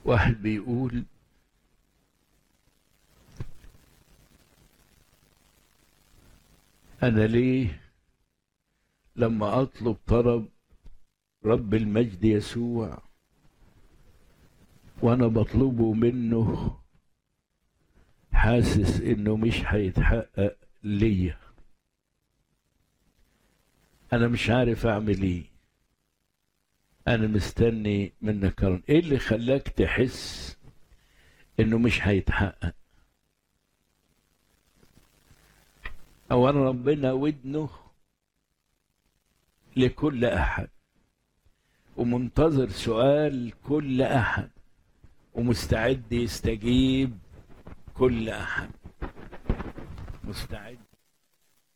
واحد بيقول أنا ليه لما أطلب طلب رب المجد يسوع وأنا بطلبه منه حاسس إنه مش هيتحقق ليا أنا مش عارف أعمل إيه أنا مستني منك كرم إيه اللي خلاك تحس إنه مش هيتحقق أولا ربنا ودنه لكل أحد ومنتظر سؤال كل أحد ومستعد يستجيب كل أحد مستعد